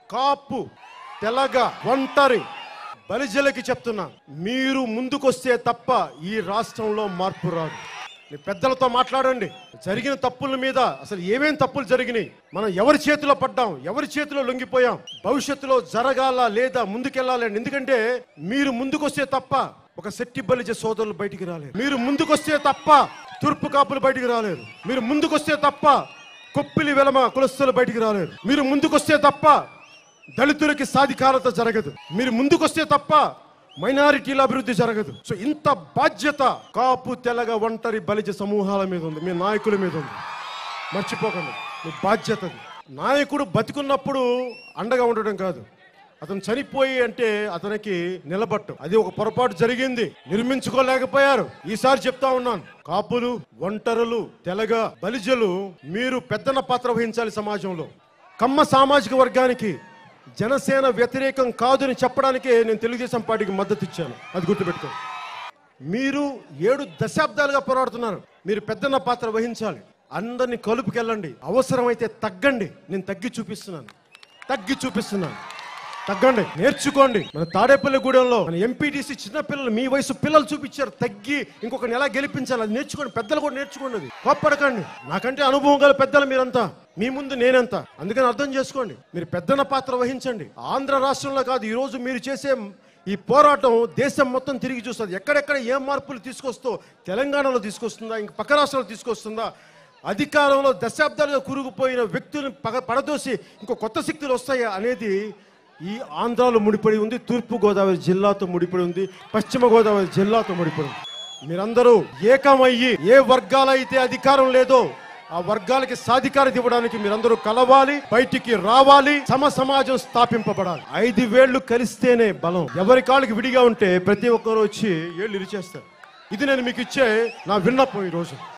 కాపు తెలగ ఒంటరి బలిజలకి చెప్తున్నా మీరు ముందుకొస్తే తప్ప ఈ రాష్ట్రంలో మార్పు రాదు మీ పెద్దలతో మాట్లాడండి జరిగిన తప్పుల మీద అసలు ఏమేం తప్పులు జరిగినాయి మనం ఎవరి చేతిలో పడ్డాం ఎవరి చేతిలో లొంగిపోయాం భవిష్యత్తులో జరగాల లేదా ముందుకెళ్ళాలి అని. ఎందుకంటే మీరు ముందుకొస్తే తప్ప ఒక శెట్టి బలిజ సోదరులు బయటికి రాలేరు మీరు ముందుకొస్తే తప్ప తూర్పు కాపులు బయటికి రాలేరు మీరు ముందుకొస్తే తప్ప కొప్పిలి వెలమ కులస్తులు బయటికి రాలేరు మీరు ముందుకొస్తే తప్ప దళితులకి సాధికారత జరగదు మీరు ముందుకొస్తే తప్ప మైనారిటీల అభివృద్ధి జరగదు సో ఇంత బాధ్యత కాపు తెలగ ఒంటరి బలిజ సమూహాల మీద ఉంది మీ నాయకుల మీద ఉంది మర్చిపోకండి మీ బాధ్యత అది. నాయకుడు బతికున్నప్పుడు అండగా ఉండడం కాదు అతను చనిపోయి అంటే అతనికి నిలబట్టం అది ఒక పొరపాటు జరిగింది నిర్మించుకోలేకపోయారు ఈసారి చెప్తా ఉన్నాను కాపులు ఒంటరులు తెలగ బలిజలు మీరు పెద్దన పాత్ర వహించాలి సమాజంలో కమ్మ సామాజిక వర్గానికి జనసేన వ్యతిరేకం కాదని చెప్పడానికే నేను తెలుగుదేశం పార్టీకి మద్దతు ఇచ్చాను అది గుర్తుపెట్టుకో మీరు ఏడు దశాబ్దాలుగా పోరాడుతున్నారు మీరు పెద్దన్న పాత్ర వహించాలి అందరినీ కలుపుకెళ్ళండి అవసరమైతే తగ్గండి నేను తగ్గి చూపిస్తున్నాను తగ్గి చూపిస్తున్నాను తగ్గండి నేర్చుకోండి మన తాడేపల్లిగూడెంలో మన ఎంపీటీసీ చిన్న పిల్లలు మీ వయసు పిల్లలు చూపించారు తగ్గి ఇంకొకరిని ఎలా గెలిపించాలి అది నేర్చుకోండి పెద్దలు కూడా నేర్చుకోండి అది కోప్పడకండి నాకంటే అనుభవం గల పెద్దలు మీరంతా మీ ముందు నేనెంత అందుకని అర్థం చేసుకోండి మీరు పెద్దన పాత్ర వహించండి ఆంధ్ర రాష్ట్రంలో కాదు ఈ రోజు మీరు చేసే ఈ పోరాటం దేశం మొత్తం తిరిగి చూస్తుంది ఎక్కడెక్కడ ఏం మార్పులు తీసుకొస్తో తెలంగాణలో తీసుకొస్తుందా ఇంక పక్క రాష్ట్రాల్లో తీసుకొస్తుందా అధికారంలో దశాబ్దాలుగా కురుగుపోయిన వ్యక్తులను పగ పడదోసి ఇంకో కొత్త శక్తులు వస్తాయా అనేది ఈ ఆంధ్రాలో ముడిపడి ఉంది తూర్పు గోదావరి జిల్లాతో ముడిపడి ఉంది పశ్చిమ గోదావరి జిల్లాతో ముడిపడి ఉంది మీరందరూ ఏకమయ్యి ఏ వర్గాలైతే అధికారం లేదో ఆ వర్గాలకి సాధికారత ఇవ్వడానికి మీరందరూ కలవాలి బయటికి రావాలి సమ సమాజం స్థాపింపబడాలి ఐదు వేళ్లు కలిస్తేనే బలం ఎవరి కాళ్ళకి విడిగా ఉంటే ప్రతి ఒక్కరు వచ్చి ఏళ్ళు ఇరిచేస్తారు ఇది నేను మీకు ఇచ్చే నా విన్నపం ఈ రోజు